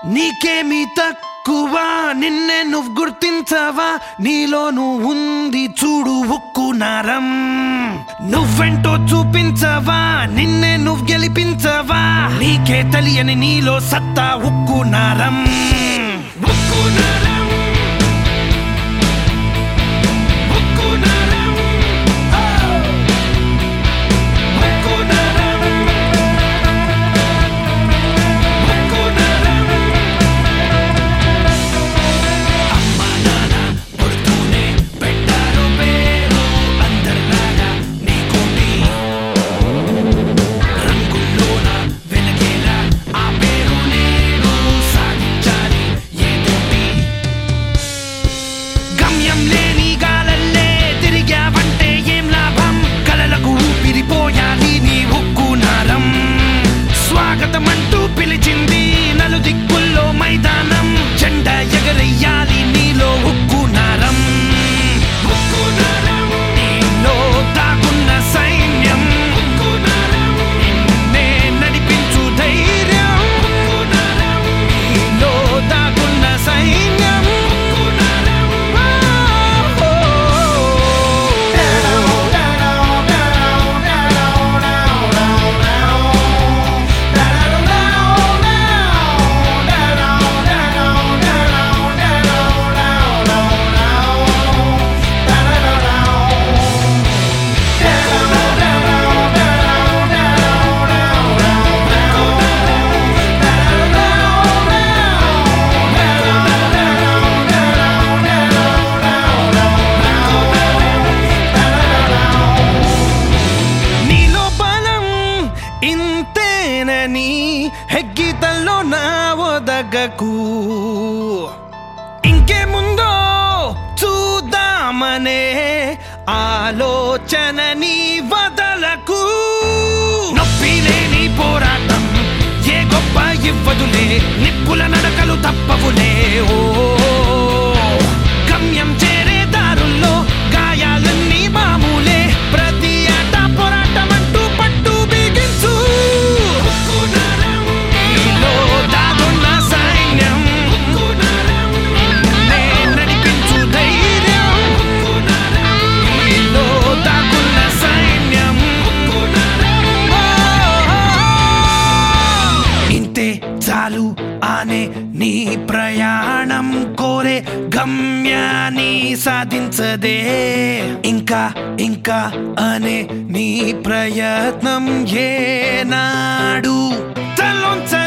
నీకేమి తక్కువ నిన్నే నువ్వు గుర్తించవా నీలోను ఉంది చూడు ఉక్కు నరం నువ్వెంటో చూపించవా నిన్నే నువ్వు గెలిపించవా నీకే తెలియని నీలో సత్తా ఉక్కు నరం ఉక్కు నరం ఉక్కు నరం ఓ! ఉక్కు నరం ఉక్కు నరం అమ్మ నాన్న పుడుతూనే పెట్టారు పేరు అందరిలాగా నీకోటి రంగుల్లోన వెలిగేలా ఆ పేరు నేను సాధించాలి ఏదోటి గమ్యం లేని గాలల్లే తిరిగావంటే ఏం లాభం కలలకు ఊపిరిపోయాలి నీ ఉక్కు నారం స్వాగతం అంటూ పిలిచింది నలు దిక్కుల్లో మైదానం జెండ ఎగరెయ్యాలి నీలో ఉక్కు నారం ఉక్కు నారం నీలో దాగున్న సైన్యం ఉక్కు నారం నిన్నే నడిపించు ధైర్యం ఉక్కు నారం నీలో దాగున్న సైన్యం ఉక్కు నారం నీలో బలం ఇంతేనని హెగ్గితల్లో నా ఒదగకు ఇంకేముందో చూద్దామనే ఆలోచన నీ వదలకు నొప్పి లేని పోరాటం ఏ గొప్ప ఇవ్వదులే నిప్పుల నడకలు తప్పవులే ఓ గమ్యం చేరే దారుల్లో గాయాలన్నీ మామూలే ప్రతి ఆట పోరాటం అంటూ పట్టు బిగించు నీలో దాగున్న సైన్యం నిన్నే నడిపించు ధైర్యం నీలో దాగున్న సైన్యం ఇంతే చాలు ఆనే నీ ప్రయాణం కోరే గమ్యాన్ని సాధించదే ఇంకా ఇంకా అనే నీ ప్రయత్నం ఏనాడు తలొంచ